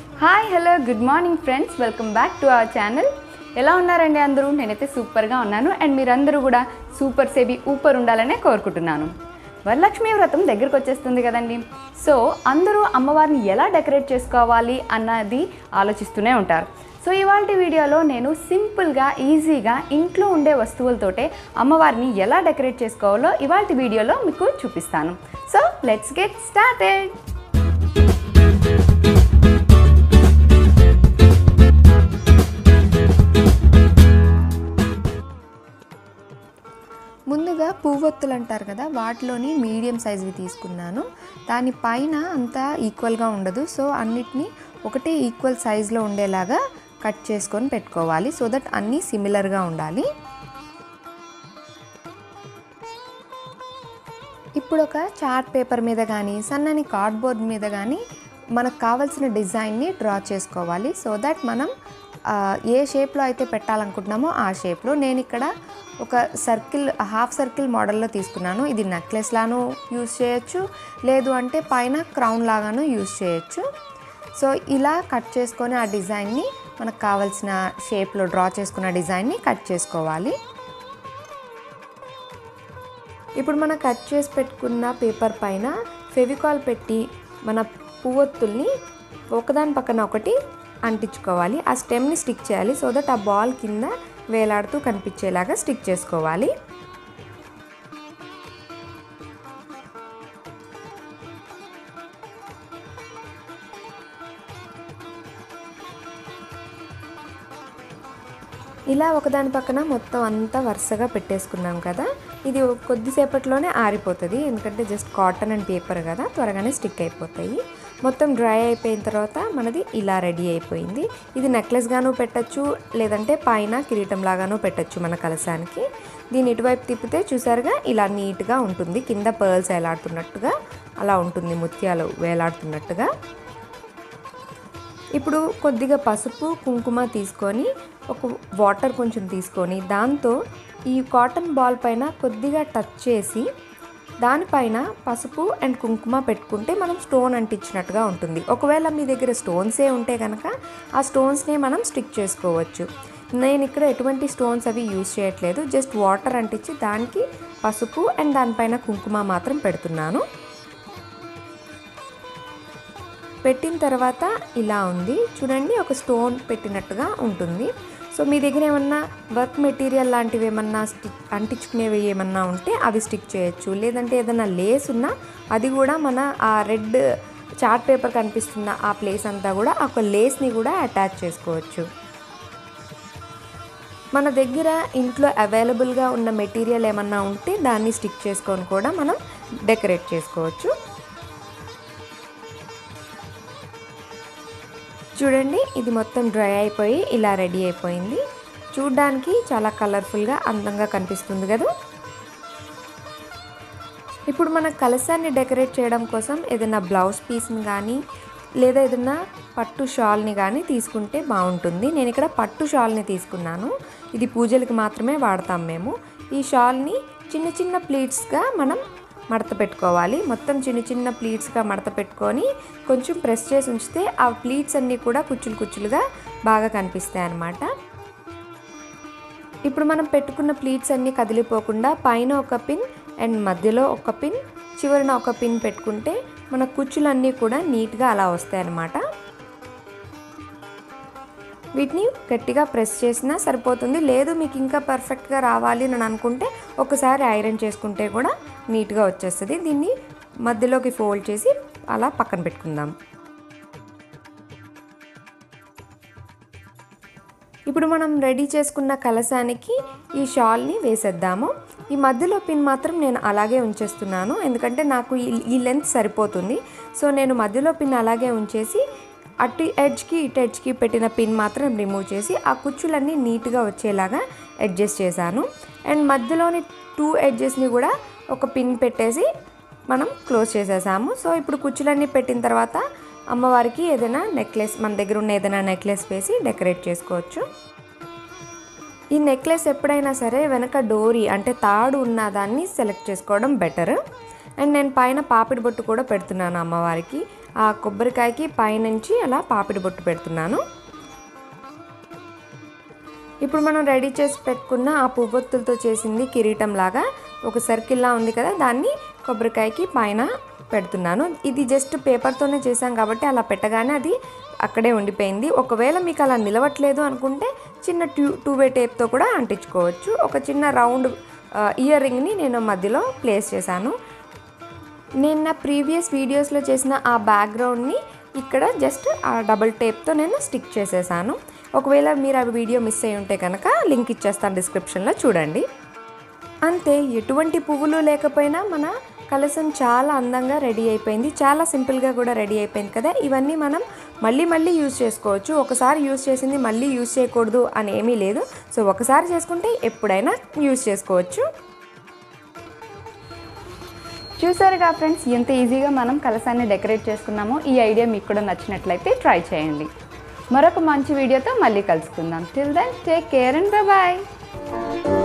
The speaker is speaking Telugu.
hi hello good morning friends welcome back to our channel ఎలా ఉన్నారండి అందరూ నేనైతే సూపర్గా ఉన్నాను అండ్ మీరందరూ కూడా సూపర్ సేబీ ఊపర్ ఉండాలనే కోరుకుంటున్నాను వరలక్ష్మి వ్రతం దగ్గరకు వచ్చేస్తుంది కదండి సో అందరూ అమ్మవారిని ఎలా డెకరేట్ చేసుకోవాలి అన్నది ఆలోచిస్తూనే ఉంటారు సో ఇవాళ వీడియోలో నేను సింపుల్గా ఈజీగా ఇంట్లో ఉండే వస్తువులతోటే అమ్మవారిని ఎలా డెకరేట్ చేసుకోవాలో ఇవాళ వీడియోలో మీకు చూపిస్తాను సో లెట్స్ గెట్ స్టార్టెడ్ ముందుగా పువ్వొత్తులు అంటారు కదా వాటిలోని మీడియం సైజువి తీసుకున్నాను దానిపైన అంతా ఈక్వల్గా ఉండదు సో అన్నిటినీ ఒకటే ఈక్వల్ సైజులో ఉండేలాగా కట్ చేసుకొని పెట్టుకోవాలి సో దట్ అన్నీ సిమిలర్గా ఉండాలి ఇప్పుడు ఒక చార్ట్ పేపర్ మీద కానీ సన్నని కార్డ్బోర్డ్ మీద కానీ మనకు కావాల్సిన డిజైన్ని డ్రా చేసుకోవాలి సో దట్ మనం ఆ, ఏ షేప్లో అయితే పెట్టాలనుకుంటున్నామో ఆ షేప్లో నేను ఇక్కడ ఒక సర్కిల్ హాఫ్ సర్కిల్ మోడల్లో తీసుకున్నాను ఇది నెక్లెస్ లాను యూస్ చేయొచ్చు లేదు అంటే పైన క్రౌన్ లాగాను యూస్ చేయొచ్చు సో ఇలా కట్ చేసుకొని ఆ డిజైన్ని మనకు కావాల్సిన షేప్లో డ్రా చేసుకున్న డిజైన్ని కట్ చేసుకోవాలి ఇప్పుడు మనం కట్ చేసి పెట్టుకున్న పేపర్ పైన ఫెవికాల్ పెట్టి మన పువ్వొత్తుల్ని ఒకదాని పక్కన ఒకటి అంటించుకోవాలి ఆ స్టెమ్ని స్టిక్ చేయాలి సో దట్ ఆ బాల్ కింద వేలాడుతూ కనిపించేలాగా స్టిక్ చేసుకోవాలి ఇలా ఒకదాని పక్కన మొత్తం అంతా వరుసగా పెట్టేసుకున్నాం కదా ఇది కొద్దిసేపట్లోనే ఆరిపోతుంది ఎందుకంటే జస్ట్ కాటన్ అండ్ పేపర్ కదా త్వరగానే స్టిక్ అయిపోతాయి మొత్తం డ్రై అయిపోయిన తర్వాత మనది ఇలా రెడీ అయిపోయింది ఇది నెక్లెస్ గాను పెట్టచ్చు లేదంటే పైన కిరీటం లాగాను పెట్టచ్చు మన కలసానికి దీని ఇటువైపు తిప్పితే చూసారుగా ఇలా నీట్గా ఉంటుంది కింద పర్ల్స్ వేలాడుతున్నట్టుగా అలా ఉంటుంది ముత్యాలు వేలాడుతున్నట్టుగా ఇప్పుడు కొద్దిగా పసుపు కుంకుమ తీసుకొని ఒక వాటర్ కొంచెం తీసుకొని దాంతో ఈ కాటన్ బాల్ పైన కొద్దిగా టచ్ చేసి దానిపైన పసుపు అండ్ కుంకుమ పెట్టుకుంటే మనం స్టోన్ అంటించినట్టుగా ఉంటుంది ఒకవేళ మీ దగ్గర స్టోన్సే ఉంటే కనుక ఆ స్టోన్స్నే మనం స్టిక్ చేసుకోవచ్చు నేను ఇక్కడ ఎటువంటి స్టోన్స్ అవి యూజ్ చేయట్లేదు జస్ట్ వాటర్ అంటించి దానికి పసుపు అండ్ దానిపైన కుంకుమ మాత్రం పెడుతున్నాను పెట్టిన తర్వాత ఇలా ఉంది చూడండి ఒక స్టోన్ పెట్టినట్టుగా ఉంటుంది సో మీ దగ్గర ఏమన్నా వర్క్ మెటీరియల్ లాంటివి ఏమన్నా స్టిక్ అంటించుకునేవి ఏమన్నా ఉంటే అవి స్టిక్ చేయొచ్చు లేదంటే ఏదైనా లేస్ ఉన్నా అది కూడా మన ఆ రెడ్ చార్ట్ పేపర్ కనిపిస్తున్న ఆ ప్లేస్ అంతా కూడా ఒక లేస్ని కూడా అటాచ్ చేసుకోవచ్చు మన దగ్గర ఇంట్లో అవైలబుల్గా ఉన్న మెటీరియల్ ఏమన్నా ఉంటే దాన్ని స్టిక్ చేసుకొని కూడా మనం డెకరేట్ చేసుకోవచ్చు చూడండి ఇది మొత్తం డ్రై అయిపోయి ఇలా రెడీ అయిపోయింది చూడ్డానికి చాలా కలర్ఫుల్గా అందంగా కనిపిస్తుంది కదా ఇప్పుడు మన కలసాన్ని డెకరేట్ చేయడం కోసం ఏదైనా బ్లౌజ్ పీస్ని కానీ లేదా ఏదైనా పట్టు షాల్ని కానీ తీసుకుంటే బాగుంటుంది నేను ఇక్కడ పట్టు షాల్ని తీసుకున్నాను ఇది పూజలకి మాత్రమే వాడతాం మేము ఈ షాల్ని చిన్న చిన్న ప్లీట్స్గా మనం మడత పెట్టుకోవాలి మొత్తం చిన్న చిన్న ప్లీట్స్గా మడత పెట్టుకొని కొంచెం ప్రెస్ చేసి ఉంచితే ఆ ప్లీట్స్ అన్నీ కూడా కుచ్చులు కుచ్చులుగా బాగా కనిపిస్తాయి అన్నమాట ఇప్పుడు మనం పెట్టుకున్న ప్లీట్స్ అన్నీ కదిలిపోకుండా పైన ఒక పిన్ అండ్ మధ్యలో ఒక పిన్ చివరిన ఒక పిన్ పెట్టుకుంటే మన కుచ్చులన్నీ కూడా నీట్గా అలా వస్తాయి అన్నమాట వీటిని గట్టిగా ప్రెస్ చేసినా సరిపోతుంది లేదు మీకు ఇంకా పర్ఫెక్ట్గా రావాలి అని అనుకుంటే ఒకసారి ఐరన్ చేసుకుంటే కూడా నీట్గా వచ్చేస్తుంది దీన్ని మధ్యలోకి ఫోల్డ్ చేసి అలా పక్కన పెట్టుకుందాం ఇప్పుడు మనం రెడీ చేసుకున్న కలసానికి ఈ షాల్ని వేసేద్దాము ఈ మధ్యలో పిన్ మాత్రం నేను అలాగే ఉంచేస్తున్నాను ఎందుకంటే నాకు ఈ- ఈ లెంత్ సరిపోతుంది సో నేను మధ్యలో పిన్ అలాగే ఉంచేసి అటు ఎడ్జ్కి ఇటు ఎడ్జ్కి పెట్టిన పిన్ మాత్రం రిమూవ్ చేసి ఆ కుచ్చులన్నీ నీట్గా వచ్చేలాగా అడ్జస్ట్ చేశాను అండ్ మధ్యలోని టూ ఎడ్జెస్ని కూడా ఒక పిన్ పెట్టేసి మనం క్లోజ్ చేసేసాము సో ఇప్పుడు కుచ్చులన్నీ పెట్టిన తర్వాత అమ్మవారికి ఏదైనా నెక్లెస్ మన దగ్గర ఉన్న ఏదైనా నెక్లెస్ వేసి డెకరేట్ చేసుకోవచ్చు ఈ నెక్లెస్ ఎప్పుడైనా సరే వెనక డోరీ అంటే తాడు ఉన్న దాన్ని సెలెక్ట్ చేసుకోవడం బెటర్ అండ్ నేను పైన పాపిడి బొట్టు కూడా పెడుతున్నాను అమ్మవారికి ఆ కొబ్బరికాయకి పైనుంచి అలా పాపిడి బొట్టు పెడుతున్నాను ఇప్పుడు మనం రెడీ చేసి పెట్టుకున్న ఆ పువ్వొత్తులతో చేసింది కిరీటం లాగా ఒక సర్కిల్లా ఉంది కదా దాన్ని కొబ్బరికాయకి పైన పెడుతున్నాను ఇది జస్ట్ పేపర్తోనే చేశాం కాబట్టి అలా పెట్టగానే అది అక్కడే ఉండిపోయింది ఒకవేళ మీకు అలా నిలవట్లేదు అనుకుంటే చిన్న ట్యూ టూ వే టేప్తో కూడా అంటించుకోవచ్చు ఒక చిన్న రౌండ్ ఇయర్ రింగ్ని నేను మధ్యలో ప్లేస్ చేశాను నేను నా ప్రీవియస్ వీడియోస్లో చేసిన ఆ బ్యాక్గ్రౌండ్ని ఇక్కడ జస్ట్ ఆ డబుల్ టేప్తో నేను స్టిక్ చేసేసాను ఒకవేళ మీరు ఆ వీడియో మిస్ అయి ఉంటే కనుక లింక్ ఇచ్చేస్తాను డిస్క్రిప్షన్లో చూడండి అంతే ఎటువంటి పువ్వులు లేకపోయినా మన కలసం చాలా అందంగా రెడీ అయిపోయింది చాలా సింపుల్గా కూడా రెడీ అయిపోయింది కదా ఇవన్నీ మనం మళ్ళీ మళ్ళీ యూజ్ చేసుకోవచ్చు ఒకసారి యూజ్ చేసింది మళ్ళీ యూజ్ చేయకూడదు అని ఏమీ లేదు సో ఒకసారి చేసుకుంటే ఎప్పుడైనా యూజ్ చేసుకోవచ్చు చూసారుగా ఫ్రెండ్స్ ఎంత ఈజీగా మనం కలసాన్ని డెకరేట్ చేసుకున్నామో ఈ ఐడియా మీకు కూడా నచ్చినట్లయితే ట్రై చేయండి మరొక మంచి వీడియోతో మళ్ళీ కలుసుకుందాం till then take care and bye